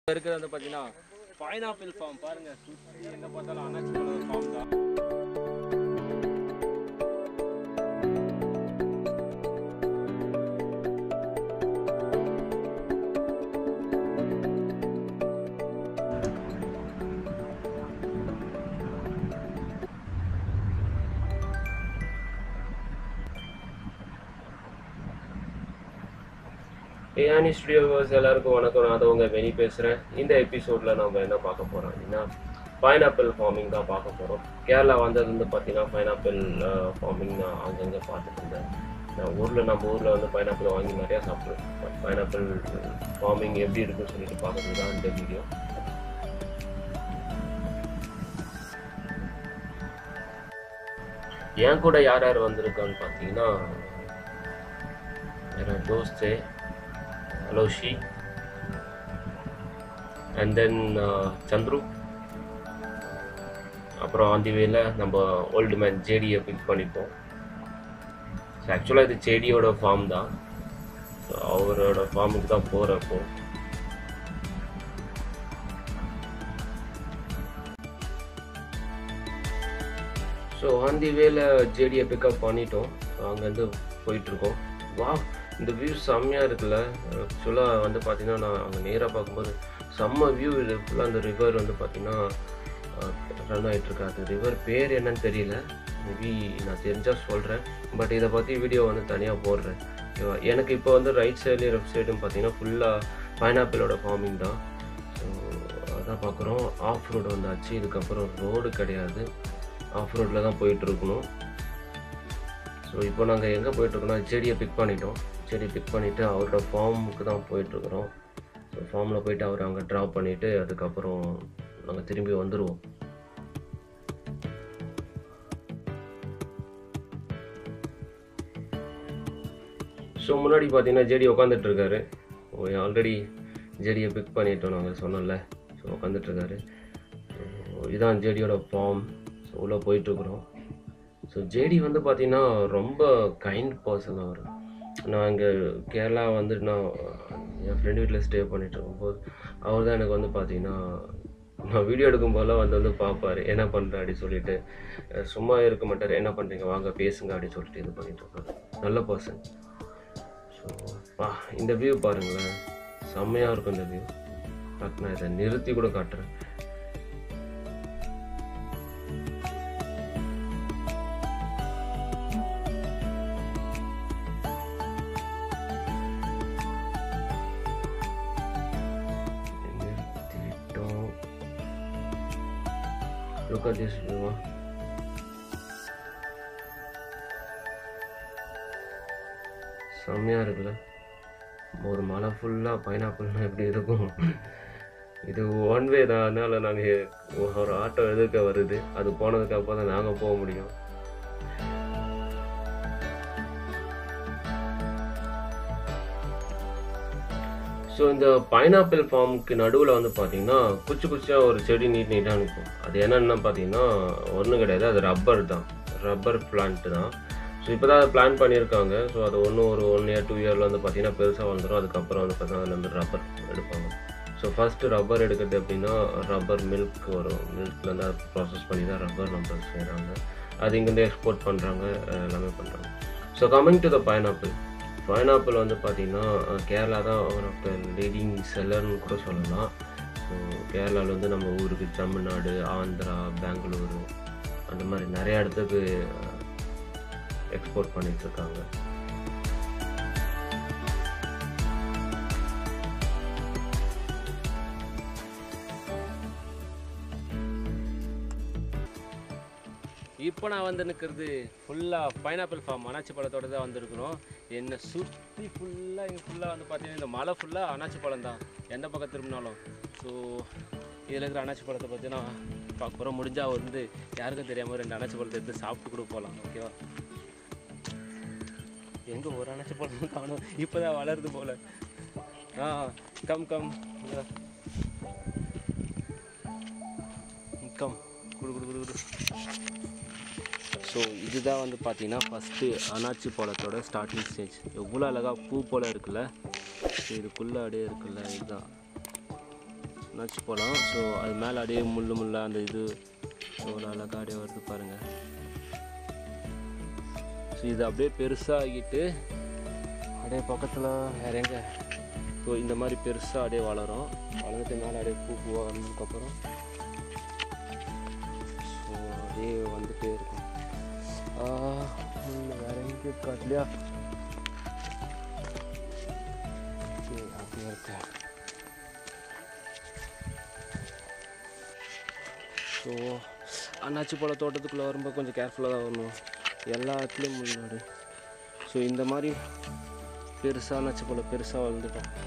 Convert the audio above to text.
இருக்கிறது வந்து பார்த்தீங்கன்னா பைனாப்பிள் ஃபார்ம் பாருங்க சுற்றி எங்கே பார்த்தாலும் அனாச்சி பழம் ஃபார்ம் தான் ஏஆனி ஸ்டுடியோஸ் எல்லாருக்கும் வணக்கம் நான் தான் உங்கள் வெனி பேசுகிறேன் இந்த எபிசோடில் நம்ம என்ன பார்க்க போகிறோம் அப்படின்னா பைனாப்பிள் ஃபார்மிங் தான் பார்க்க போகிறோம் கேரளா வந்தது வந்து பார்த்தீங்கன்னா பைனாப்பிள் ஃபார்மிங் நான் அங்கங்கே பார்த்துட்டு இருந்தேன் நான் ஊரில் நம்ம ஊரில் வந்து பைனாப்பிள் வாங்கி நிறையா சாப்பிடுவேன் பட் பைனாப்பிள் ஃபார்மிங் எப்படி இருக்குன்னு சொல்லிட்டு பார்க்கறது தான் இந்த வீடியோ என் கூட யார் யார் வந்திருக்கான்னு பார்த்தீங்கன்னா मेरा दोस्त है अलोशी அண்ட் தென் சந்துரு அப்புறம் ஆன் தி வேல நம்ம ஓல்டு மேன் ஜேடியை பிக் பண்ணிப்போம் ஸோ ஆக்சுவலாக இது ஜேடியோட ஃபார்ம் தான் ஸோ அவரோட ஃபார்முக்கு தான் போகிறப்போ ஸோ ஆன் தி வேல ஜேடியை பிக்கப் பண்ணிட்டோம் ஸோ அங்கேருந்து போயிட்டுருக்கோம் வா இந்த வியூ செம்மையாக இருக்குல்ல ஆக்சுவலாக வந்து பார்த்தீங்கன்னா நான் அங்கே நேராக பார்க்கும்போது செம்ம வியூ இது ஃபுல்லாக அந்த ரிவர் வந்து பார்த்தீங்கன்னா ரன் ஆகிட்டுருக்கு அது ரிவர் பேர் என்னன்னு தெரியல மேபி நான் தெரிஞ்சால் சொல்கிறேன் பட் இதை பற்றி வீடியோ வந்து தனியாக போடுறேன் ஓகேவா எனக்கு இப்போ வந்து ரைட் சைட்லேயும் லெஃப்ட் சைடும் பார்த்தீங்கன்னா ஃபுல்லாக பைனாப்பிளோட ஃபார்மிங் தான் ஸோ அதான் பார்க்குறோம் ஆஃப் ரோடு வந்தாச்சு இதுக்கப்புறம் ரோடு கிடையாது ஆஃப் ரோட்டில் தான் போயிட்டு இருக்கணும் ஸோ இப்போ நாங்கள் எங்கே போயிட்டுருக்கோம்னா செடியை பிக் பண்ணிட்டோம் செடி பிக் பண்ணிவிட்டு அவரோட ஃபார்முக்கு தான் போயிட்டுருக்குறோம் ஸோ ஃபார்மில் போயிட்டு அவர் அங்கே ட்ராப் பண்ணிவிட்டு அதுக்கப்புறம் நாங்கள் திரும்பி வந்துடுவோம் ஸோ முன்னாடி பார்த்தீங்கன்னா ஜெடி உட்காந்துட்டு இருக்காரு ஆல்ரெடி ஜெடியை பிக் பண்ணிட்டோம் நாங்கள் சொன்னோம்ல ஸோ உட்காந்துட்ருக்காரு இதான் ஜெடியோட ஃபார்ம் ஸோ உள்ளே போயிட்டுருக்குறோம் ஸோ ஜேடி வந்து பார்த்தீங்கன்னா ரொம்ப கைண்ட் பர்சன் அவர் நான் இங்கே கேரளா வந்து நான் என் ஃப்ரெண்டு வீட்டில் ஸ்டே பண்ணிட்டு இருக்கும்போது அவர் தான் எனக்கு வந்து பார்த்தீங்கன்னா நான் வீடியோ எடுக்கும்போதெல்லாம் வந்து வந்து பார்ப்பாரு என்ன பண்ணுற அப்படி சொல்லிட்டு அஹ் சும்மா இருக்க மாட்டார் என்ன பண்ணுறீங்க வாங்க பேசுங்க அப்படின்னு சொல்லிட்டு இது பண்ணிட்டு இருக்காரு நல்ல பர்சன் ஸோ பா இந்த வியூ பாருங்களேன் செம்மையாக இருக்கும் இந்த வியூ நான் இதை நிறுத்தி கூட காட்டுறேன் நிறுத்திட்டோம் லுக் அட் திஸ் வியூவா செம்மையாக இருக்குல்ல ஒரு மலை ஃபுல்லாக பைனாப்பிள்னா எப்படி இருக்கும் இது ஒன் வே தான் அதனால நாங்கள் ஒரு ஆட்டோ எதிர்க்க வருது அது போனதுக்கு அப்புறம் தான் நாங்கள் போக முடியும் ஸோ இந்த பைனாப்பிள் ஃபார்முக்கு நடுவில் வந்து பார்த்தீங்கன்னா குச்சி குச்சியாக ஒரு செடி நீட் நீட்டாக நிற்கும் அது என்னென்னு பார்த்தீங்கன்னா ஒன்றும் கிடையாது அது ரப்பர் தான் ரப்பர் பிளான்ட் தான் ஸோ இப்போ தான் அதை பிளான் பண்ணியிருக்காங்க ஸோ அது ஒன்றும் ஒரு ஒன் இயர் டூ இயரில் வந்து பார்த்தீங்கன்னா பெருசாக வந்துடும் அதுக்கப்புறம் வந்து பார்த்தீங்கன்னா அதுல இருந்து ரப்பர் எடுப்பாங்க ஸோ ஃபஸ்ட்டு ரப்பர் எடுக்கிறது அப்படின்னா ரப்பர் மில்க் வரும் மில்க்லேருந்து அதை ப்ராசஸ் பண்ணி தான் ரப்பர் நம்ம செய்கிறாங்க அது இங்கேருந்து எக்ஸ்போர்ட் பண்ணுறாங்க எல்லாமே பண்ணுறாங்க so coming to the pineapple pineapple வந்து பார்த்திங்கன்னா கேரளா தான் ஒன் ஆஃப் த லீடிங் செல்லர்னு கூட சொல்லலாம் ஸோ கேரளாவில் வந்து நம்ம ஊருக்கு தமிழ்நாடு ஆந்திரா பெங்களூரு அந்த மாதிரி நிறைய இடத்துக்கு எக்ஸ்போர்ட் பண்ணிகிட்ருக்காங்க இப்போ நான் வந்து நிற்கிறது ஃபுல்லாக பைனாப்பிள் ஃபார்ம் அனாச்சி பழத்தோட தான் வந்திருக்கிறோம் என்னை சுற்றி ஃபுல்லாக இங்கே ஃபுல்லாக வந்து பார்த்தீங்கன்னா இந்த மலை ஃபுல்லாக அனாச்சி பழம் தான் எந்த பக்கம் திரும்பினாலும் ஸோ இதில் இருக்கிற அனாச்சி பழத்தை பார்த்தீங்கன்னா பார்க்க போகிறோம் முடிஞ்சால் வந்து யாருக்கும் தெரியாமல் ரெண்டு அனாச்சி பழத்தை எடுத்து சாப்பிட்டு கூட போகலாம் ஓகேவா எங்கே ஒரு அனாச்சி பழம் காணும் இப்போ தான் வளருது போல் ஆ கம் கம் இங்க வா. கம் குடு குடு குடு குடு ஸோ இதுதான் வந்து பார்த்தீங்கன்னா ஃபஸ்ட்டு அனாச்சி பழத்தோட ஸ்டார்டிங் ஸ்டேஜ் எவ்வளோ அழகாக பூ போல் இருக்குல்ல ஸோ இதுக்குள்ளே அப்படியே இருக்குல்ல இதுதான் அன்னாச்சி பழம் ஸோ அது மேலே அப்படியே முள்ளு முள்ளாக அந்த இது ஒரு அழகாக அப்படியே வருது பாருங்கள் ஸோ இது அப்படியே பெருசாக ஆகிட்டு அப்படியே பக்கத்தில் வேற எங்க ஸோ இந்த மாதிரி பெருசாக அப்படியே வளரும் வளர்ந்துட்டு மேலே அப்படியே பூ பூவாக வந்ததுக்கப்புறம் ஸோ அப்படியே வந்துட்டே இருக்கும் ஆ, முள்ளு வேற எங்கேயும் காட்டலையா ஓகே அப்படியே இருக்கு ஸோ அண்ணாச்சி பழ தோட்டத்துக்குள்ளே வரும்போது கொஞ்சம் கேர்ஃபுல்லாக தான் வரணும் எல்லா இடத்துலையும் முன்னாடி ஸோ இந்த மாதிரி பெருசாக அண்ணாச்சி பழம் பெருசாக வளர்ந்துட்டோம்